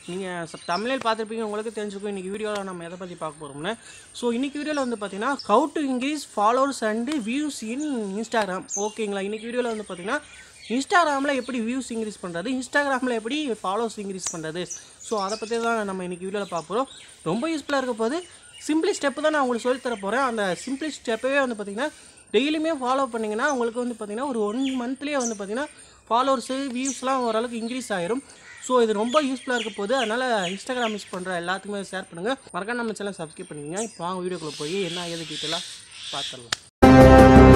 நீங்கள் தமிழில் பார்த்துருப்பீங்க உங்களுக்கு தெரிஞ்சிருக்கும் இன்றைக்கி வீடியோவில் நம்ம எதை பற்றி பார்க்க போகிறோம்னு ஸோ இன்றைக்கி வீடியோவில் வந்து பார்த்தீங்கன்னா how to increase followers and views in Instagram ஓகேங்களா இன்றைக்கி வீடியோவில் வந்து பார்த்தீங்கன்னா இன்ஸ்டாகிராமில் எப்படி வியூஸ் இன்க்ரீஸ் பண்ணுறது இன்ஸ்டாகிராமில் எப்படி ஃபாலோவர்ஸ் இன்க்ரீஸ் பண்ணுறது ஸோ அதை பற்றி தான் நம்ம இன்றைக்கி வீடியோவில் பார்க்க போகிறோம் ரொம்ப யூஸ்ஃபுல்லாக இருக்க போது சிம்பிளி ஸ்டெப்பு தான் நான் உங்களுக்கு சொல்லித் தர போகிறேன் அந்த சிம்பிளி ஸ்டெப்பவே வந்து பார்த்தீங்கன்னா டெய்லியுமே ஃபாலோ பண்ணிங்கன்னா உங்களுக்கு வந்து பார்த்தீங்கன்னா ஒரு ஒன் மந்த்லேயே வந்து பார்த்தீங்கன்னா ஃபாலோவர்ஸு வியூஸ்லாம் ஓரளவுக்கு இன்க்ரீஸ் ஆயிரும் ஸோ இது ரொம்ப யூஸ்ஃபுல்லாக இருக்க போது அதனால் இன்ஸ்டாகிராம் யூஸ் பண்ணுற எல்லாத்துக்குமே ஷேர் பண்ணுங்கள் மறக்காம நம்ம சேனல் சப்ஸ்கிரைப் பண்ணிக்கங்க இப்போ வாங்க வீடியோக்குள்ளே போய் என்ன ஏது டீட்டெயிலாக பார்த்துடலாம்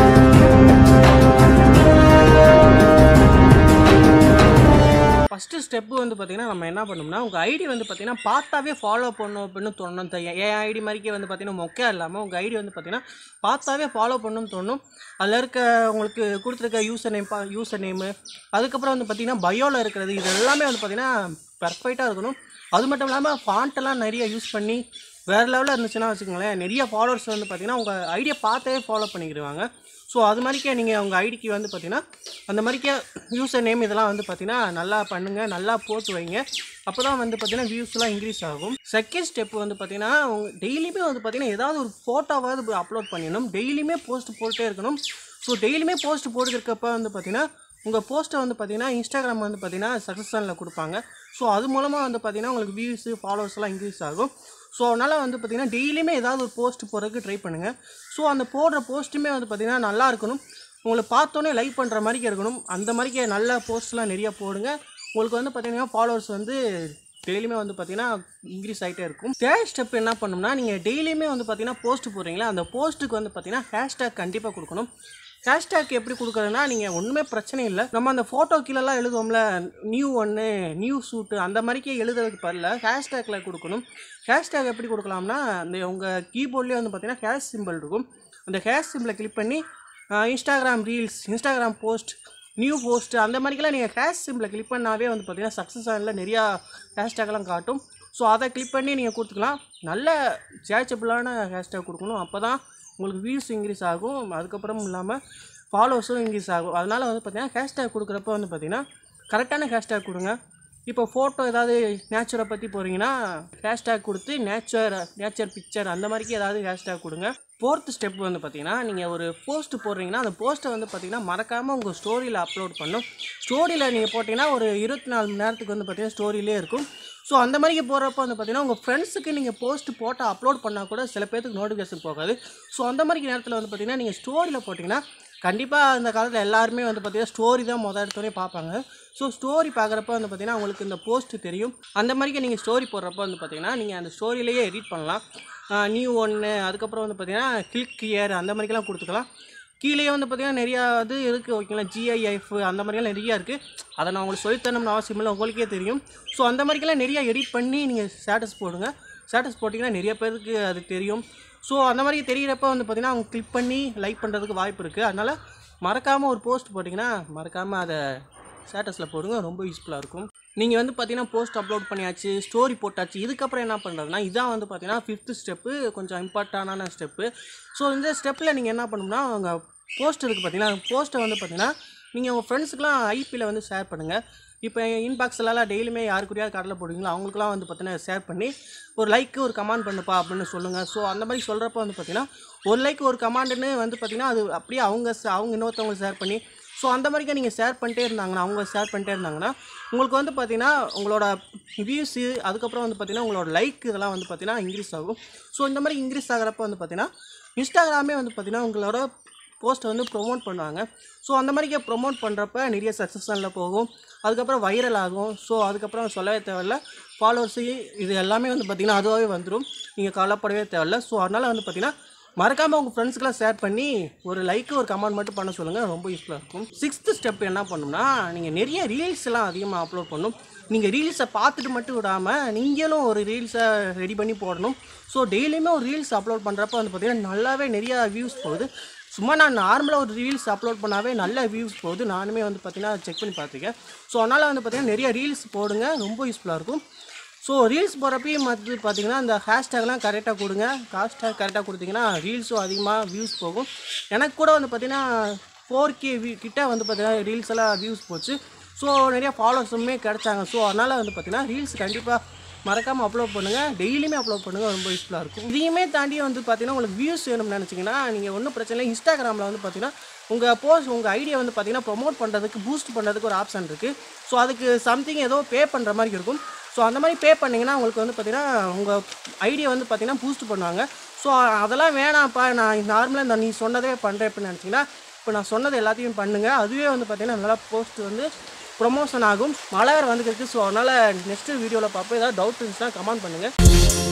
ஃபஸ்ட்டு ஸ்டெப்பு வந்து பார்த்தீங்கன்னா நம்ம என்ன பண்ணோம்னா உங்கள் ஐடி வந்து பார்த்தீங்கன்னா பார்த்தாவே ஃபாலோ பண்ணணும் அப்படின்னு தோணும் த- என் ஐடி மாதிரிக்கே வந்து பார்த்தீங்கன்னா மொக்கையாக இல்லாமல் உங்கள் ஐடி வந்து பார்த்தீங்கன்னா பார்த்தாவே ஃபாலோ பண்ணணும்னு தோணும் அதில் இருக்க உங்களுக்கு கொடுத்துருக்க யூசர் நேம் பா யூசர் நேமு அதுக்கப்புறம் வந்து பார்த்தீங்கன்னா பயோவில் இருக்கிறது இது எல்லாமே வந்து பார்த்தீங்கன்னா பர்ஃபெக்டாக இருக்கணும் அது மட்டும் இல்லாமல் ஃபாண்ட்டெல்லாம் நிறைய யூஸ் பண்ணி வேறு லெவலில் இருந்துச்சுன்னா வச்சுக்கோங்களேன் நிறைய ஃபாலோவர்ஸ் வந்து பார்த்தீங்கன்னா உங்கள் ஐடியை பார்த்தே ஃபாலோ பண்ணிக்கிடுவாங்க ஸோ அது மாதிரிக்கே நீங்கள் உங்கள் ஐடிக்கு வந்து பார்த்தீங்கன்னா அந்த மாதிரிக்கே யூசர் நேம் இதெல்லாம் வந்து பார்த்தீங்கன்னா நல்லா பண்ணுங்கள் நல்லா போட்டு வைங்க அப்போ தான் வந்து பார்த்தீங்கன்னா வியூஸ்லாம் இன்க்ரீஸ் ஆகும் செகண்ட் ஸ்டெப் வந்து பார்த்தீங்கன்னா உங்க டெய்லியுமே வந்து பார்த்தீங்கன்னா ஏதாவது ஒரு ஃபோட்டோவாவது அப்லோட் பண்ணிடணும் டெய்லியுமே போஸ்ட் போட்டே இருக்கணும் ஸோ டெய்லியுமே போஸ்ட் போட்டுருக்கப்ப வந்து பார்த்தீங்கன்னா உங்கள் போஸ்ட்டை வந்து பார்த்தீங்கன்னா இன்ஸ்டாகிராம் வந்து பார்த்தீங்கன்னா சக்ஸஸ்ஃபுல்லாக கொடுப்பாங்க ஸோ அது மூலமாக வந்து பார்த்தீங்கன்னா உங்களுக்கு வியூஸு ஃபாலோவர்ஸ்லாம் இன்க்ரீஸ் ஆகும் ஸோ அதனால் வந்து பார்த்தீங்கன்னா டெய்லியுமே ஏதாவது ஒரு போஸ்ட் போடுறதுக்கு ட்ரை பண்ணுங்கள் ஸோ அந்த போடுற போஸ்ட்டுமே வந்து பார்த்தீங்கன்னா நல்லா இருக்கணும் உங்களை பார்த்தோன்னே லைக் பண்ணுற மாதிரிக்கே இருக்கணும் அந்த மாதிரிக்கே நல்ல போஸ்ட்லாம் நிறையா போடுங்க உங்களுக்கு வந்து பார்த்தீங்கன்னா ஃபாலோவர்ஸ் வந்து டெய்லியுமே வந்து பார்த்தீங்கன்னா இன்க்ரீஸ் ஆகிட்டே இருக்கும் தேர்ட் ஸ்டெப் என்ன பண்ணணும்னா நீங்கள் டெய்லியுமே வந்து பார்த்தீங்கன்னா போஸ்ட் போடுறீங்களா அந்த போஸ்ட்டுக்கு வந்து பார்த்தீங்கன்னா ஹேஷ்டேக் கண்டிப்பாக கொடுக்கணும் ஹேஷ்டேக் எப்படி கொடுக்குறதுனா நீங்கள் ஒன்றுமே பிரச்சனை இல்லை நம்ம அந்த ஃபோட்டோ கீழெல்லாம் எழுதுவோம்ல நியூ ஒன்று நியூ சூட்டு அந்த மாதிரிக்கே எழுதுறதுக்கு பதில் ஹேஷ்டேக்கில் கொடுக்கணும் ஹேஷ்டேக் எப்படி கொடுக்கலாம்னா அந்த உங்கள் கீபோர்ட்லேயே வந்து பார்த்தீங்கன்னா ஹேஷ் சிம்பிள் இருக்கும் அந்த ஹேஷ் சிம்பிளை கிளிக் பண்ணி Instagram reels Instagram post new post அந்த மாதிரிக்கெல்லாம் நீங்கள் ஹேஷ் சிம்பிளை கிளிக் பண்ணாவே வந்து பார்த்தீங்கன்னா சக்ஸஸ் ஆனில் நிறையா ஹேஷ்டேக்லாம் காட்டும் ஸோ அதை கிளிக் பண்ணி நீங்கள் கொடுத்துக்கலாம் நல்ல சேச்சபிளான ஹேஷ்டேக் கொடுக்கணும் அப்போ தான் உங்களுக்கு வியூஸ் இன்க்ரீஸ் ஆகும் அதுக்கப்புறம் இல்லாமல் ஃபாலோவர்ஸும் இன்க்ரீஸ் ஆகும் அதனால் வந்து பார்த்தீங்கன்னா ஹேஷ்டேக் கொடுக்குறப்ப வந்து பார்த்தீங்கன்னா கரெக்டான ஹேஷ்டேக் கொடுங்க இப்போ ஃபோட்டோ ஏதாவது நேச்சரை பற்றி போகிறீங்கன்னா ஹேஷ்டேக் கொடுத்து நேச்சர் நேச்சர் பிக்சர் அந்த மாதிரிக்கு ஏதாவது ஹேஷ்டேக் கொடுங்க ஃபோர்த் ஸ்டெப் வந்து பார்த்தீங்கன்னா நீங்கள் ஒரு போஸ்ட் போடுறீங்கன்னா அந்த போஸ்ட்டை வந்து பார்த்தீங்கன்னா மறக்காமல் உங்கள் ஸ்டோரியில் அப்லோட் பண்ணும் ஸ்டோரியில் நீங்கள் போட்டிங்கன்னா ஒரு இருபத்தி நாலு மணி நேரத்துக்கு வந்து பார்த்தீங்கன்னா ஸ்டோரியிலே இருக்கும் ஸோ அந்த மாதிரிக்கு போகிறப்ப வந்து பார்த்தீங்கன்னா உங்கள் ஃப்ரெண்ட்ஸுக்கு நீங்கள் போஸ்ட் போட்டு அப்லோட் பண்ணால் கூட சில பேர்த்துக்கு நோட்டிஃபிகேஷன் போகாது ஸோ அந்த மாதிரி நேரத்தில் வந்து பார்த்தீங்கன்னா நீங்கள் ஸ்டோரியில் போட்டிங்கன்னா கண்டிப்பாக அந்த காலத்தில் எல்லாருமே வந்து பார்த்தீங்கன்னா ஸ்டோரி தான் மொதல் எடுத்தோடனே பார்ப்பாங்க ஸோ ஸ்டோரி பார்க்குறப்ப வந்து பார்த்தீங்கன்னா உங்களுக்கு இந்த போஸ்ட் தெரியும் அந்த மாதிரிக்கு நீங்கள் ஸ்டோரி போடுறப்ப வந்து பார்த்தீங்கன்னா நீங்கள் அந்த ஸ்டோரியிலேயே எடிட் பண்ணலாம் நியூ ஒன்று அதுக்கப்புறம் வந்து பார்த்தீங்கன்னா கிளிக் இயர் அந்த மாதிரிக்கெல்லாம் கொடுத்துக்கலாம் கீழே வந்து பார்த்தீங்கன்னா நிறையா இது இருக்குது ஓகேங்களா ஜிஐஎஃப் அந்த மாதிரிலாம் நிறையா இருக்குது அதை நான் உங்களுக்கு சொல்லித்தரணும்னு அவசியம் இல்லை உங்களுக்கே தெரியும் ஸோ அந்த மாதிரிக்கெல்லாம் நிறையா எடிட் பண்ணி நீங்கள் ஸ்டேட்டஸ் போடுங்க ஸ்டேட்டஸ் போட்டிங்கன்னா நிறைய பேருக்கு அது தெரியும் ஸோ அந்த மாதிரி தெரிகிறப்ப வந்து பார்த்தீங்கன்னா அவங்க கிளிக் பண்ணி லைக் பண்ணுறதுக்கு வாய்ப்பு இருக்குது அதனால் மறக்காமல் ஒரு போஸ்ட் போட்டிங்கன்னா மறக்காமல் அதை ஸ்டேட்டஸில் போடுங்க ரொம்ப யூஸ்ஃபுல்லாக இருக்கும் நீங்கள் வந்து பார்த்தீங்கன்னா போஸ்ட் அப்லோட் பண்ணியாச்சு ஸ்டோரி போட்டாச்சு இதுக்கப்புறம் என்ன பண்ணுறதுனா இதான் வந்து பார்த்தீங்கன்னா ஃபிஃப்த்து ஸ்டெப்பு கொஞ்சம் இம்பார்ட்டண்டான ஸ்டெப்பு ஸோ இந்த ஸ்டெப்பில் நீங்கள் என்ன பண்ணணும்னா உங்கள் போஸ்ட் இருக்குது பார்த்தீங்கன்னா போஸ்ட்டை வந்து பார்த்தீங்கன்னா நீங்கள் உங்கள் ஃப்ரெண்ட்ஸுக்குலாம் ஐபியில் வந்து ஷேர் பண்ணுங்கள் இப்போ இன்பாக்ஸ்லாம் டெய்லியுமே யாருக்குரியாவது கடலில் போடுவீங்களோ அவங்களுக்குலாம் வந்து பார்த்தீங்கன்னா ஷேர் பண்ணி ஒரு லைக்கு ஒரு கமெண்ட் பண்ணுப்பா அப்படின்னு சொல்லுங்கள் ஸோ அந்த மாதிரி சொல்கிறப்ப வந்து பார்த்தீங்கன்னா ஒரு லைக் ஒரு கமாண்டுன்னு வந்து பார்த்தீங்கன்னா அது அப்படியே அவங்க ச- அவங்க இன்னொருத்தவங்க ஷேர் பண்ணி ஸோ அந்த மாதிரிக்கே நீங்கள் ஷேர் பண்ணிட்டே இருந்தாங்கன்னா அவங்க ஷேர் பண்ணிட்டே இருந்தாங்கன்னா உங்களுக்கு வந்து பார்த்தீங்கன்னா உங்களோட வியூஸு அதுக்கப்புறம் வந்து பார்த்தீங்கன்னா உங்களோட லைக் இதெல்லாம் வந்து பார்த்தீங்கன்னா இன்க்ரீஸ் ஆகும் ஸோ இந்த மாதிரி இன்க்ரீஸ் ஆகிறப்ப வந்து பார்த்தீங்கன்னா இன்ஸ்டாகிராமே வந்து பார்த்தீங்கன்னா உங்களோட போஸ்ட்டை வந்து ப்ரொமோட் பண்ணுவாங்க ஸோ அந்த மாதிரிக்கே ப்ரொமோட் பண்ணுறப்ப நிறைய சக்ஸஸ்ஃபுல்லாக போகும் அதுக்கப்புறம் வைரல் ஆகும் ஸோ அதுக்கப்புறம் சொல்லவே தேவையில்ல ஃபாலோவர்ஸு இது எல்லாமே வந்து பார்த்திங்கன்னா அதுவாகவே வந்துடும் நீங்கள் கவலைப்படவே தேவையில்ல ஸோ அதனால் வந்து பார்த்திங்கன்னா மறக்காமல் உங்கள் ஃப்ரெண்ட்ஸ்க்கெலாம் ஷேர் பண்ணி ஒரு லைக்கு ஒரு கமெண்ட் மட்டும் பண்ண சொல்லுங்கள் ரொம்ப யூஸ்ஃபுல்லாக இருக்கும் சிக்ஸ்த்து ஸ்டெப் என்ன பண்ணணும்னா நீங்கள் நிறைய ரீல்ஸ் எல்லாம் அதிகமாக அப்லோட் பண்ணணும் நீங்கள் ரீல்ஸை பார்த்துட்டு மட்டும் விடாமல் நீங்களும் ஒரு ரீல்ஸை ரெடி பண்ணி போடணும் ஸோ டெய்லியுமே ஒரு ரீல்ஸ் அப்லோட் பண்ணுறப்ப வந்து பார்த்திங்கன்னா நல்லாவே நிறையா வியூஸ் போகுது சும்மா நான் நார்மலாக ஒரு ரீல்ஸ் அப்லோட் பண்ணாவே நல்ல வியூஸ் போகுது நானுமே வந்து பார்த்தீங்கன்னா செக் பண்ணி பார்த்துருக்கேன் ஸோ அதனால் வந்து பார்த்தீங்கன்னா நிறைய ரீல்ஸ் போடுங்க ரொம்ப யூஸ்ஃபுல்லாக இருக்கும் ஸோ ரீல்ஸ் போகிறப்பையும் வந்து பார்த்தீங்கன்னா இந்த ஹேஷ்டேக்லாம் கரெக்டாக கொடுங்க ஹேஷ்டேக் கரெக்டாக கொடுத்தீங்கன்னா ரீல்ஸும் அதிகமாக வியூஸ் போகும் எனக்கு கூட வந்து பார்த்தீங்கன்னா ஃபோர் கே வியூ கிட்ட வந்து பார்த்தீங்கன்னா ரீல்ஸ் எல்லாம் வியூஸ் போச்சு ஸோ நிறைய ஃபாலோவர்ஸுமே கிடைச்சாங்க ஸோ அதனால் வந்து பார்த்தீங்கன்னா ரீல்ஸ் கண்டிப்பாக மறக்காமல் அப்லோட் பண்ணுங்கள் டெய்லியுமே அப்லோட் பண்ணுங்கள் ரொம்ப யூஸ்ஃபுல்லாக இருக்கும் இதையுமே தாண்டி வந்து பார்த்தீங்கன்னா உங்களுக்கு வியூஸ் வேணும்னு நினச்சிங்கன்னா நீங்கள் ஒன்றும் பிரச்சனை இல்லை இன்ஸ்டாகிராமில் வந்து பார்த்தீங்கன்னா உங்கள் போஸ்ட் உங்கள் ஐடியா வந்து பார்த்தீங்கன்னா ப்ரொமோட் பண்ணுறதுக்கு பூஸ்ட் பண்ணுறதுக்கு ஒரு ஆப்ஷன் இருக்குது ஸோ அதுக்கு சம்திங் ஏதோ பே பண்ணுற மாதிரி இருக்கும் ஸோ அந்த மாதிரி பே பண்ணிங்கன்னா உங்களுக்கு வந்து பார்த்தீங்கன்னா உங்கள் ஐடியா வந்து பார்த்தீங்கன்னா பூஸ்ட் பண்ணுவாங்க ஸோ அதெல்லாம் வேணாம்ப்பா நான் நார்மலாக இந்த நீ சொன்னதே பண்ணுறேன் அப்படின்னு நினச்சிங்கன்னா இப்போ நான் சொன்னது எல்லாத்தையும் பண்ணுங்கள் அதுவே வந்து பார்த்தீங்கன்னா நல்லா போஸ்ட் வந்து ப்ரொமோஷன் ஆகும் மழை வேறு வந்துருக்கு ஸோ அதனால் நெக்ஸ்ட் வீடியோவில் பார்ப்போம் ஏதாவது டவுட் இருந்துச்சுன்னா கமெண்ட் பண்ணுங்கள்